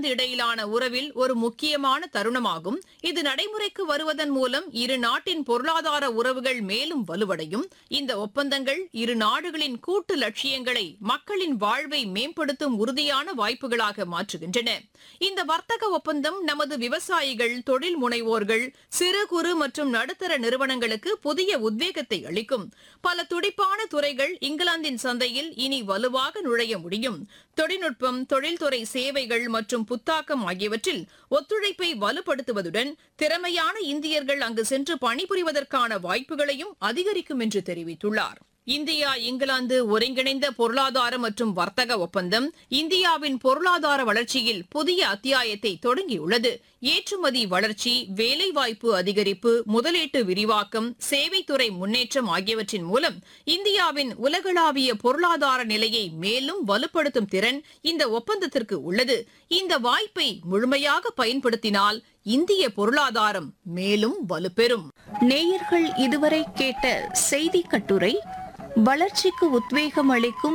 இங்கிலாந்து இடையிலான உறவில் ஒரு முக்கியமான தருணமாகும் இது நடைமுறைக்கு வருவதன் மூலம் இரு நாட்டின் பொருளாதார உறவுகள் மேலும் வலுவடையும் இந்த ஒப்பந்தங்கள் இரு நாடுகளின் கூட்டு லட்சியங்களை மக்களின் வாழ்வை மேம்படுத்தும் உறுதியான வாய்ப்புகளாக மாற்றுகின்றன இந்த வர்த்தக ஒப்பந்தம் நமது விவசாயிகள் தொழில் முனைவோர்கள் சிறு குறு மற்றும் நடுத்தர நிறுவனங்களுக்கு புதிய உத்வேகத்தை அளிக்கும் பல துடிப்பான துறைகள் இங்கிலாந்தின் சந்தையில் இனி வலுவாக நுழைய முடியும் தொழில்நுட்பம் தொழில்துறை சேவைகள் மற்றும் புத்தாக்கம் ஆகியவற்றில் ஒத்துழைப்பை வலுப்படுத்துவதுடன் திறமையான இந்தியர்கள் அங்கு சென்று பணிபுரிவதற்கான வாய்ப்புகளையும் அதிகரிக்கும் என்று தெரிவித்துள்ளார் இந்தியா இங்கிலாந்து ஒருங்கிணைந்த பொருளாதார மற்றும் வர்த்தக ஒப்பந்தம் இந்தியாவின் பொருளாதார வளர்ச்சியில் புதிய அத்தியாயத்தை தொடங்கியுள்ளது ஏற்றுமதி வளர்ச்சி வேலைவாய்ப்பு அதிகரிப்பு முதலீட்டு விரிவாக்கம் சேவைத்துறை முன்னேற்றம் ஆகியவற்றின் மூலம் இந்தியாவின் உலகளாவிய பொருளாதார நிலையை மேலும் வலுப்படுத்தும் திறன் இந்த ஒப்பந்தத்திற்கு உள்ளது இந்த வாய்ப்பை முழுமையாக பயன்படுத்தினால் இந்திய பொருளாதாரம் மேலும் வலுப்பெறும் நேயர்கள் இதுவரை கேட்ட செய்தி கட்டுரை வளர்ச்சிக்கு உத்வேகம் அளிக்கும்